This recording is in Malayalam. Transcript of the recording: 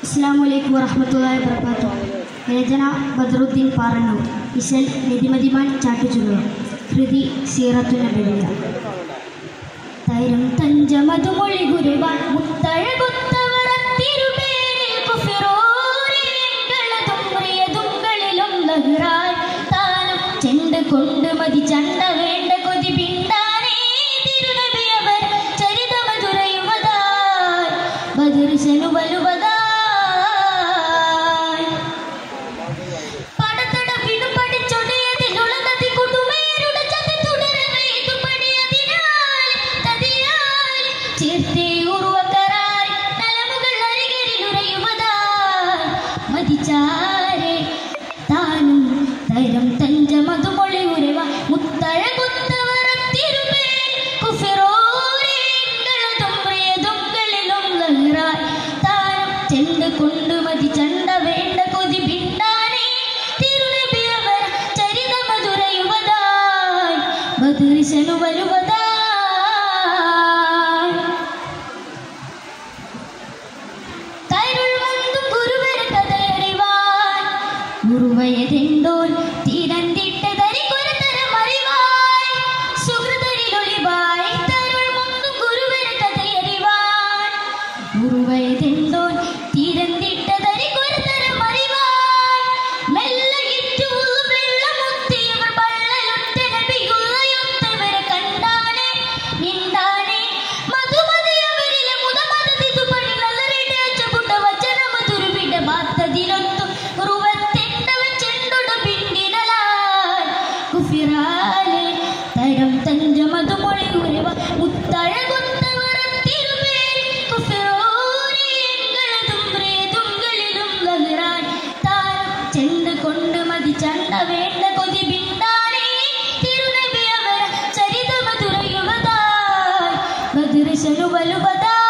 അസ്സാം വലൈക്കും വറഹമത്തല്ലാ വർക്കാത്തു രചന ബദറുദ്ദീൻ പാറന്നൂർ ഇശൽ രതിമതിമാൻ ചാട്ടുചുരുവ കൃതി സീറത്തു നബിയ തൈരം തഞ്ചമതുമൊഴി ഗുരുവാൻ മുത്തഴകുത്തവറത്തിരുപേരിൽ കുഫിറോരേങ്ങളതും പ്രിയതുങ്കളിലും ലഹ്റാൻ താനം ചെണ്ട് കൊണ്ട് മതി ചണ്ട വേണ്ട കൊതി പിണ്ടാനേ തിരുനബിയവർ ചരിതമധുരയുവതായി ബദുർശനു വലുവതായി പടത്തടവിനു പഠിച്ചൊടിയതിലുള്ളതി കുടുമേരുടെ ചതി തുടരവേ ഇതു പടിയതിനാൽ തതിയാൽ ചേർത്തേ ഉറുവക്കരായി നലമുകൾ അരികരിലുറയുവതായി മതിച്ചാരെ താനും തൈരം തഞ്ചമതുമൊഴി ഉരവ മുത്തഴകുത്തവറത്തിരുമേൽ കുഫിറോരേങ്ങളതും പ്രിയതുങ്കളിലും ലഹ്റായി താനം ചെണ്ട് കൊണ്ട് മതി ചണ്ട വേണ്ട കൊതി പിണ്ടാനേ തിരുനബിയവർ ചരിത മധുര യുവതായി ബദുരിശനു വരുവതായി തരുൾ മുന്തും ഗുരുവര കഥയറിവാൻ ഗുരുവയതെന്തോൻ തീരന്തിട്ടതരിക്കൊരു തരം അറിവായി സുഹൃതരിലൊളിവായി തരുൾ മുന്തും ഗുരുവര കഥയറിവാൻ ഗുരുവയതെന്തോൻ തീരന്തിട്ടതരിക്കൊരു തരം അറിവാൻ മെല്ലകിറ്റു വെള്ളമുത്തിയവർ പള്ളലൊത്ത നബിയുള്ളയൊത്തവരെ കണ്ടാനേ നിന്താനേ മധുമതിയവരിലെ മുതമതതിതു പണി നല്ലറിടെ അച്ചപുട്ട വചന മധുരുവിട ബാത്തതിലൊത്തു ഉറുവത്തെണ്ടവ ചെണ്ടുട പിണ്ടിനലാൽ കുഫിറാലെ തരം തഞ്ച മധുമൊഴി ഉരവ മുത്തഴകുത്തവറത്തിരുപേര് കുഫിറോരേങ്ങളതും പ്രേതുങ്കളിലും ലഹ്റാൻ താരം ചെണ്ട് കൊണ്ട് മതി ചണ്ട വേണ്ട കൊതി ബിന്ദാനേ തിരുനബി അവർ ചരിത മധുര യുവതായി ബദുർശനു വലുവതായി